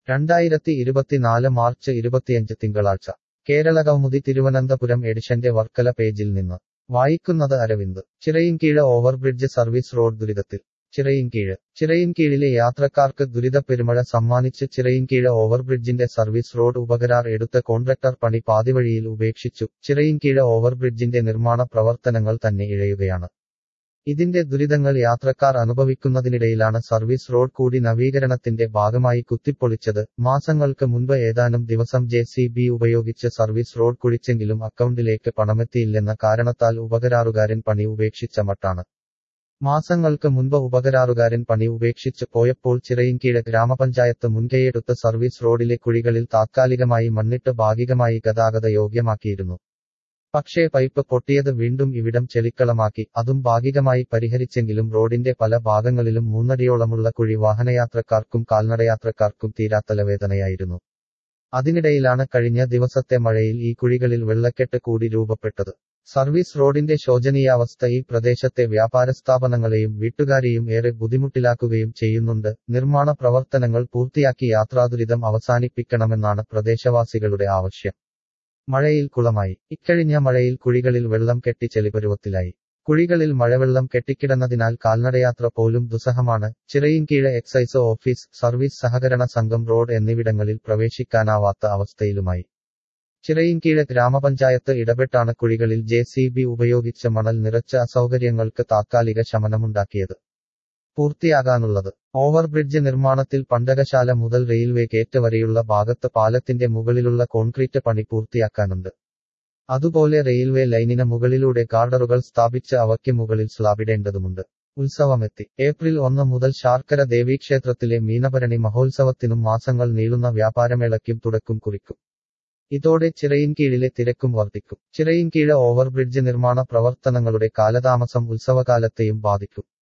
രണ്ടായിരത്തി ഇരുപത്തിനാല് മാർച്ച് ഇരുപത്തിയഞ്ച് തിങ്കളാഴ്ച കേരളകൗമുദി തിരുവനന്തപുരം എഡിഷന്റെ വർക്കല പേജിൽ നിന്ന് വായിക്കുന്നത് Aravind Chirayinkeezhu overbridge service road ദുരിതത്തിൽ ചിറയിൻകീഴ് ചിറയിൻകീഴിലെ യാത്രക്കാർക്ക് ദുരിതപ്പെരുമഴ സമ്മാനിച്ച് ചിറയിൻകീഴ് ഓവർബ്രിഡ്ജിന്റെ സർവീസ് റോഡ് ഉപകരാർ എടുത്ത കോൺട്രാക്ടർ പണി പാതിവഴിയിൽ ഉപേക്ഷിച്ചു ചിറയിൻകീഴ് ഓവർബ്രിഡ്ജിന്റെ നിർമ്മാണ പ്രവർത്തനങ്ങൾ തന്നെ ഇഴയുകയാണ് ഇതിന്റെ ദുരിതങ്ങൾ യാത്രക്കാർ അനുഭവിക്കുന്നതിനിടയിലാണ് സർവീസ് റോഡ് കൂടി നവീകരണത്തിന്റെ ഭാഗമായി കുത്തിപ്പൊളിച്ചത് മാസങ്ങൾക്ക് മുൻപ് ഏതാനും ദിവസം ജെ സി ബി ഉപയോഗിച്ച് സർവീസ് റോഡ് കുഴിച്ചെങ്കിലും അക്കൗണ്ടിലേക്ക് പണമെത്തിയില്ലെന്ന കാരണത്താൽ ഉപകരാറുകാരൻ പണി ഉപേക്ഷിച്ച മട്ടാണ് മാസങ്ങൾക്ക് മുൻപ് ഉപകരാറുകാരൻ പണി ഉപേക്ഷിച്ച് പോയപ്പോൾ ചിറയിൻകീഴ് ഗ്രാമപഞ്ചായത്ത് മുൻകൈയെടുത്ത് സർവീസ് റോഡിലെ കുഴികളിൽ താത്കാലികമായി മണ്ണിട്ട് ഭാഗികമായി ഗതാഗത യോഗ്യമാക്കിയിരുന്നു പക്ഷേ പൈപ്പ് പൊട്ടിയത് വീണ്ടും ഇവിടം ചെളിക്കളമാക്കി അതും ഭാഗികമായി പരിഹരിച്ചെങ്കിലും റോഡിന്റെ പല ഭാഗങ്ങളിലും മൂന്നടിയോളമുള്ള കുഴി വാഹനയാത്രക്കാർക്കും കാൽനടയാത്രക്കാർക്കും തീരാത്തലവേദനയായിരുന്നു അതിനിടയിലാണ് കഴിഞ്ഞ ദിവസത്തെ മഴയിൽ ഈ കുഴികളിൽ വെള്ളക്കെട്ട് കൂടി രൂപപ്പെട്ടത് സർവീസ് റോഡിന്റെ ശോചനീയാവസ്ഥ ഈ പ്രദേശത്തെ വ്യാപാര സ്ഥാപനങ്ങളെയും വീട്ടുകാരെയും ഏറെ ബുദ്ധിമുട്ടിലാക്കുകയും ചെയ്യുന്നുണ്ട് നിർമ്മാണ പ്രവർത്തനങ്ങൾ പൂർത്തിയാക്കി യാത്രാദുരിതം അവസാനിപ്പിക്കണമെന്നാണ് പ്രദേശവാസികളുടെ ആവശ്യം മഴയിൽ കുളമായി ഇക്കഴിഞ്ഞ മഴയിൽ കുഴികളിൽ വെള്ളം കെട്ടി ചെളിപരുവത്തിലായി കുഴികളിൽ മഴവെള്ളം കെട്ടിക്കിടന്നതിനാൽ കാൽനടയാത്ര പോലും ദുസ്സഹമാണ് ചിറയിൻകീഴ് എക്സൈസ് ഓഫീസ് സർവീസ് സഹകരണ സംഘം റോഡ് എന്നിവിടങ്ങളിൽ പ്രവേശിക്കാനാവാത്ത അവസ്ഥയിലുമായി ചിറയിൻകീഴ് ഗ്രാമപഞ്ചായത്ത് ഇടപെട്ടാണ് കുഴികളിൽ ജെ സി ബി ഉപയോഗിച്ച് മണൽ നിറച്ച അസൗകര്യങ്ങൾക്ക് താത്കാലിക ശമനമുണ്ടാക്കിയത് പൂർത്തിയാകാനുള്ളത് ഓവർബ്രിഡ്ജ് നിർമ്മാണത്തിൽ പണ്ടകശാല മുതൽ റെയിൽവേ ഗേറ്റ് വരെയുള്ള ഭാഗത്ത് പാലത്തിന്റെ മുകളിലുള്ള കോൺക്രീറ്റ് പണി പൂർത്തിയാക്കാനുണ്ട് അതുപോലെ റെയിൽവേ ലൈനിന് മുകളിലൂടെ ഗാർഡറുകൾ സ്ഥാപിച്ച് അവയ്ക്ക് മുകളിൽ സ്ലാബിടേണ്ടതുമുണ്ട് ഉത്സവമെത്തി ഏപ്രിൽ ഒന്ന് മുതൽ ശാർക്കര ദേവീക്ഷേത്രത്തിലെ മീനഭരണി മഹോത്സവത്തിനും മാസങ്ങൾ നീളുന്ന വ്യാപാരമേളയ്ക്കും തുടക്കം കുറിക്കും ഇതോടെ ചിറയിൻകീഴിലെ തിരക്കും വർദ്ധിക്കും ചിറയിൻകീഴ് ഓവർബ്രിഡ്ജ് നിർമ്മാണ പ്രവർത്തനങ്ങളുടെ കാലതാമസം ഉത്സവകാലത്തെയും ബാധിക്കും